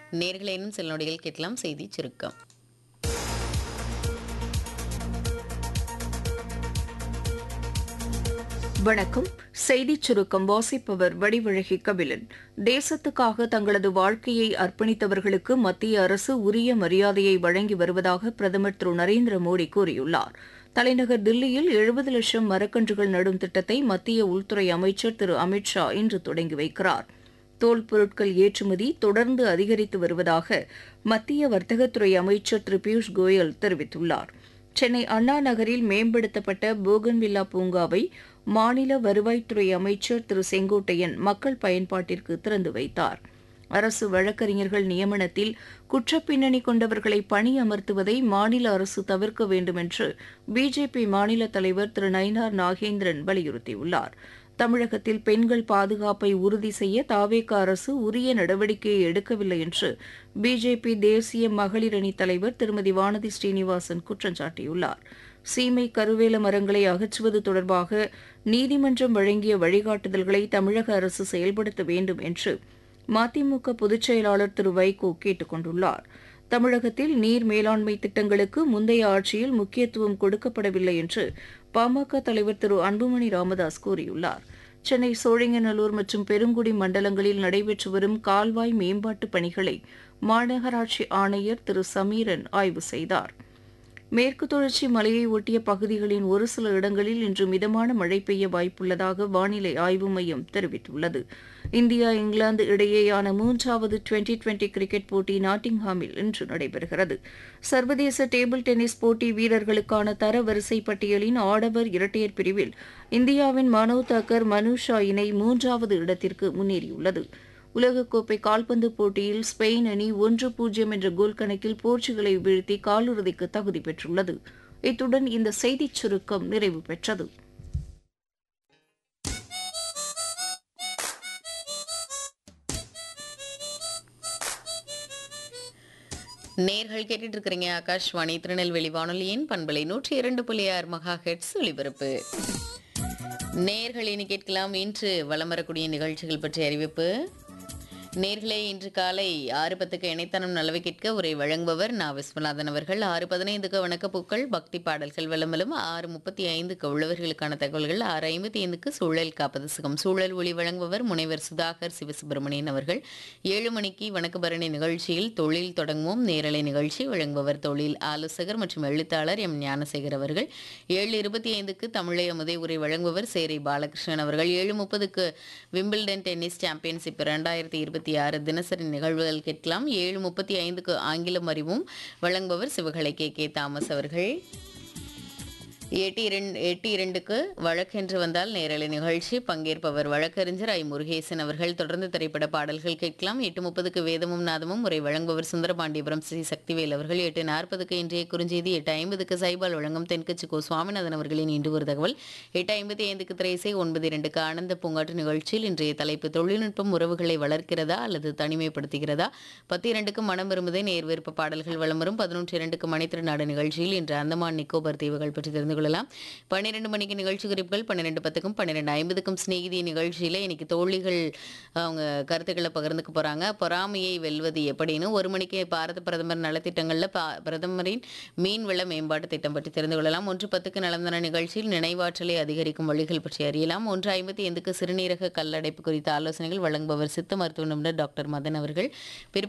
நேர்களேனும் சில நொடிகள் கேட்கலாம் செய்தி சுருக்கம் வணக்கம் செய்திச் சுருக்கம் வாசிப்பவர் வடிவழகி கபிலன் தேசத்துக்காக தங்களது வாழ்க்கையை அர்ப்பணித்தவர்களுக்கு மத்திய அரசு உரிய மரியாதையை வழங்கி வருவதாக பிரதமர் திரு நரேந்திர மோடி கூறியுள்ளார் தலைநகர் தில்லியில் எழுபது லட்சம் மரக்கன்றுகள் நடும் திட்டத்தை மத்திய உள்துறை அமைச்சர் திரு அமித் ஷா இன்று தொடங்கி வைக்கிறார் தோல் பொருட்கள் ஏற்றுமதி தொடர்ந்து அதிகரித்து வருவதாக மத்திய வர்த்தகத்துறை அமைச்சர் திரு பியூஷ் கோயல் தெரிவித்துள்ளார் சென்னை அண்ணா நகரில் மேம்படுத்தப்பட்ட போகன்வில்லா பூங்காவை மாநில வருவாய்த்துறை அமைச்சர் திரு செங்கோட்டையன் மக்கள் பயன்பாட்டிற்கு திறந்து வைத்தார் அரசு வழக்கறிஞர்கள் நியமனத்தில் குற்றப்பின்னணி கொண்டவர்களை பணி அமர்த்துவதை மாநில அரசு தவிர்க்க வேண்டும் என்று பிஜேபி மாநில தலைவர் திரு நயினார் நாகேந்திரன் வலியுறுத்தியுள்ளார் தமிழகத்தில் பெண்கள் பாதுகாப்பை உறுதி செய்ய தாவேக அரசு உரிய நடவடிக்கையை எடுக்கவில்லை என்று பிஜேபி தேசிய மகளிர் அணி தலைவர் திருமதி வானதி ஸ்ரீனிவாசன் குற்றம் சாட்டியுள்ளார் சீமை கருவேல மரங்களை அகற்றுவது தொடர்பாக நீதிமன்றம் வழங்கிய வழிகாட்டுதல்களை தமிழக அரசு செயல்படுத்த வேண்டும் என்று மதிமுக பொதுச் செயலாளர் திரு வைகோ கேட்டுக் கொண்டுள்ளார் தமிழகத்தில் நீர் மேலாண்மை திட்டங்களுக்கு முந்தைய ஆட்சியில் முக்கியத்துவம் கொடுக்கப்படவில்லை என்று பாமக தலைவர் திரு அன்புமணி ராமதாஸ் கூறியுள்ளார் சென்னை சோழிங்கநல்லூர் மற்றும் பெருங்குடி மண்டலங்களில் நடைபெற்று வரும் கால்வாய் மேம்பாட்டு பணிகளை மாநகராட்சி ஆணையர் திரு சமீரன் ஆய்வு செய்தார் மேற்கு தொடர்ச்சி மலையை ஒட்டிய பகுதிகளின் ஒரு சில இடங்களில் இன்று மிதமான மழை பெய்ய வாய்ப்புள்ளதாக வானிலை ஆய்வு மையம் தெரிவித்துள்ளது இந்தியா இங்கிலாந்து இடையேயான மூன்றாவது டுவெண்டி டுவெண்டி கிரிக்கெட் போட்டி நாட்டிங்ஹாமில் இன்று நடைபெறுகிறது சர்வதேச டேபிள் டென்னிஸ் போட்டி வீரர்களுக்கான தர வரிசை பட்டியலின் ஆடவர் இரட்டையர் பிரிவில் இந்தியாவின் மனோவ் தாக்கர் மனுஷா இணை மூன்றாவது இடத்திற்கு முன்னேறியுள்ளது உலகக்கோப்பை கால்பந்து போட்டியில் ஸ்பெயின் அணி ஒன்று பூஜ்ஜியம் என்ற கோல் கணக்கில் போர்ச்சுகலை வீழ்த்தி காலிறுதிக்கு தகுதி பெற்றுள்ளது இத்துடன் இந்த செய்திச் சுருக்கம் நிறைவு பெற்றது நேர்கள் கேட்டுட்டு இருக்கிறீங்க ஆகாஷ்வாணி திருநெல்வேலி வானொலியின் பண்பலை நூற்றி இரண்டு புள்ளி ஆறு மகா ஹெட்ஸ் ஒலிபரப்பு நேர்கள் இனி கேட்கலாம் இன்று வலம் வரக்கூடிய நிகழ்ச்சிகள் பற்றிய அறிவிப்பு நேர்களே இன்று காலை ஆறு பத்துக்கு இணைத்தனம் நலவை கேட்க உரை வழங்குபவர் நா விஸ்வநாதன் அவர்கள் ஆறு பதினைந்துக்கு வணக்கப்பூக்கள் பக்தி பாடல்கள் விளம்பலும் ஆறு முப்பத்தி ஐந்துக்கு உள்ளவர்களுக்கான தகவல்கள் ஆறு ஐம்பத்தி ஐந்துக்கு சூழல் காப்பது சுகம் சூழல் ஒளி வழங்குபவர் முனைவர் சுதாகர் சிவசுப்பிரமணியன் அவர்கள் ஏழு மணிக்கு வணக்கபரணி நிகழ்ச்சியில் தொழில் தொடங்குவோம் நேரலை நிகழ்ச்சி வழங்குபவர் தொழில் ஆலோசகர் மற்றும் எழுத்தாளர் எம் ஞானசேகர் அவர்கள் ஏழு இருபத்தி ஐந்துக்கு தமிழை அமுதை உரை வழங்குபவர் சேரை பாலகிருஷ்ணன் அவர்கள் ஏழு முப்பதுக்கு விம்பிள்டன் டென்னிஸ் சாம்பியன்ஷிப் இரண்டாயிரத்தி இருபத்தி ஆறு தினசரி நிகழ்வுகள் கேட்கலாம் ஏழு முப்பத்தி ஐந்துக்கு ஆங்கிலம் அறிவும் வழங்குபவர் சிவகலை கே கே தாமஸ் அவர்கள் எட்டு இரண்டு எட்டு இரண்டுக்கு வழக்கென்று வந்தால் நேரலை நிகழ்ச்சி பங்கேற்பவர் வழக்கறிஞர் ஐ முருகேசன் அவர்கள் தொடர்ந்து திரைப்பட பாடல்கள் கேட்கலாம் எட்டு முப்பதுக்கு வேதமும் நாதமும் உரை வழங்குபவர் சுந்தரபாண்டியபுரம் ஸ்ரீ சக்திவேல் அவர்கள் எட்டு நாற்பதுக்கு இன்றைய குறுஞ்செய்தி எட்டு ஐம்பதுக்கு சைபால் வழங்கும் தென்கட்சி கோ சுவாமிநாதன் அவர்களின் இன்று ஒரு தகவல் எட்டு ஐம்பத்தி ஐந்துக்கு திரைசை ஒன்பது இரண்டுக்கு ஆனந்த பூங்காற்று நிகழ்ச்சியில் இன்றைய தலைப்பு தொழில்நுட்பம் உறவுகளை வளர்க்கிறதா அல்லது தனிமைப்படுத்துகிறதா பத்து இரண்டுக்கு மனம் விரும்புதே நேர் விருப்ப பாடல்கள் வலம் வரும் பதினொன்று இரண்டுக்கு மணித்திருநாடு நிகழ்ச்சியில் இன்று அந்தமான் நிக்கோபர் தீவுகள் பற்றி தெரிந்து கொள்ளலாம் பன்னிரெண்டு மணிக்கு நிகழ்ச்சி குறிப்புகள் பன்னிரெண்டு பத்துக்கும் பன்னிரெண்டு ஐம்பதுக்கும் சிநேகிதி நிகழ்ச்சியில் இன்னைக்கு தோழிகள் அவங்க கருத்துக்களை பகிர்ந்துக்க போகிறாங்க பொறாமையை வெல்வது எப்படின்னு ஒரு மணிக்கு பாரத பிரதமர் நலத்திட்டங்களில் பா பிரதமரின் மீன் வள மேம்பாட்டு திட்டம் பற்றி தெரிந்து கொள்ளலாம் ஒன்று பத்துக்கு நலந்தன நிகழ்ச்சியில் நினைவாற்றலை அதிகரிக்கும் வழிகள் பற்றி அறியலாம் ஒன்று ஐம்பத்தி ஐந்துக்கு சிறுநீரக கல்லடைப்பு குறித்த ஆலோசனைகள் வழங்குபவர் சித்த மருத்துவ நிபுணர் டாக்டர் மதன் அவர்கள் பிற்ப